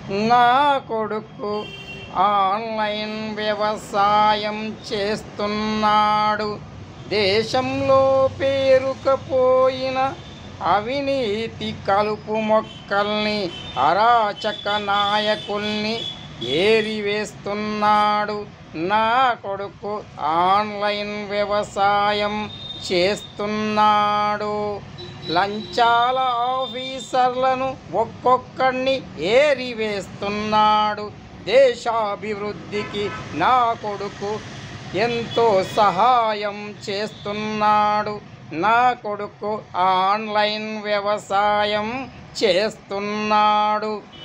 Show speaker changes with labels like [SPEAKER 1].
[SPEAKER 1] నా కొడుకు ఆన్లైన్ వ్యవసాయం చేస్తున్నాడు దేశంలో పేరుకపోయిన అవినీతి కలుపు మొక్కల్ని అరాచక నాయకుల్ని ఏరివేస్తున్నాడు నా కొడుకు ఆన్లైన్ వ్యవసాయం చేస్తున్నాడు లంచాల ఆఫీసర్లను ఒక్కొక్కడిని ఏరివేస్తున్నాడు దేశాభివృద్ధికి నా కొడుకు ఎంతో సహాయం చేస్తున్నాడు నా కొడుకు ఆన్లైన్ వ్యవసాయం చేస్తున్నాడు